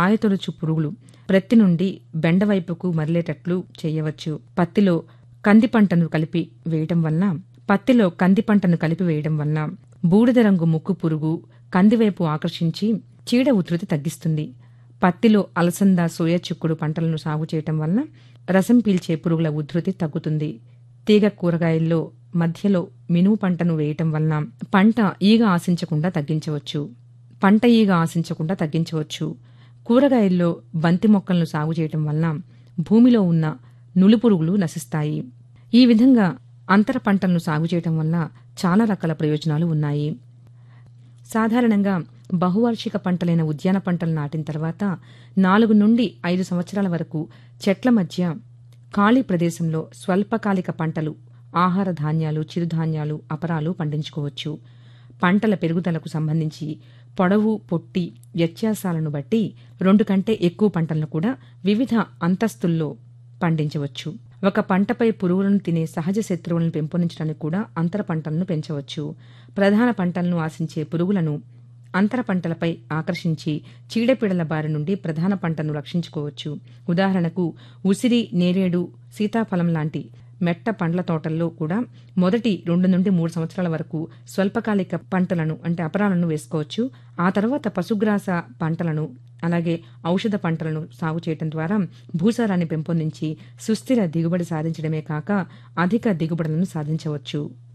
కాయతొలుచు పురుగులు ప్రత్తి నుండి బెండ వైపుకు మరలేటట్లు చేయవచ్చు పత్తిలో కంది పంటను కలిపి వేయటం వలన పత్తిలో కంది పంటను కలిపి వేయడం వలన బూడిద రంగు ముక్కు పురుగు కందివైపు ఆకర్షించి చీడ ఉధృతి తగ్గిస్తుంది పత్తిలో అలసంద సోయా చిక్కుడు పంటలను సాగు చేయటం వలన రసం పీల్చే పురుగుల ఉధృతి తగ్గుతుంది తీగ కూరగాయల్లో మధ్యలో మినుము పంటను వేయటం వలన పంట ఈగ ఆశించకుండా తగ్గించవచ్చు పంట ఈగ ఆశించకుండా తగ్గించవచ్చు కూరగాయల్లో బంతి మొక్కలను సాగు చేయటం వలన భూమిలో ఉన్న నులిపురుగులు నశిస్తాయి ఈ విధంగా అంతర పంటలను సాగు చేయటం వల్ల చాలా రకాల ప్రయోజనాలు ఉన్నాయి సాధారణంగా బహువార్షిక పంటలైన ఉద్యాన పంటలు నాటిన తర్వాత నాలుగు నుండి ఐదు సంవత్సరాల వరకు చెట్ల మధ్య ఖాళీ ప్రదేశంలో స్వల్పకాలిక పంటలు ఆహార ధాన్యాలు చిరుధాన్యాలు అపరాలు పండించుకోవచ్చు పంటల పెరుగుదలకు సంబంధించి పొడవు పొట్టి వ్యత్యాసాలను బట్టి రెండు కంటే ఎక్కువ పంటలను కూడా వివిధ అంతస్తుల్లో పండించవచ్చు ఒక పంటపై పురుగులను తినే సహజ శత్రువులను పెంపొందించడానికి కూడా అంతర పంటలను పెంచవచ్చు ప్రధాన పంటలను ఆశించే పురుగులను అంతర పంటలపై ఆకర్షించి చీడపీడల బారి నుండి ప్రధాన పంటను రక్షించుకోవచ్చు ఉదాహరణకు ఉసిరి నేరేడు సీతాఫలం లాంటి మెట్ట పండ్ల తోటల్లో కూడా మొదటి రెండు నుండి మూడు సంవత్సరాల వరకు స్వల్పకాలిక పంటలను అంటే అపరాలను వేసుకోవచ్చు ఆ తర్వాత పశుగ్రాస పంటలను అలాగే ఔషధ పంటలను సాగు చేయడం ద్వారా భూసారాన్ని పెంపొందించి సుస్థిర దిగుబడి సాధించడమే కాక అధిక దిగుబడులను సాధించవచ్చు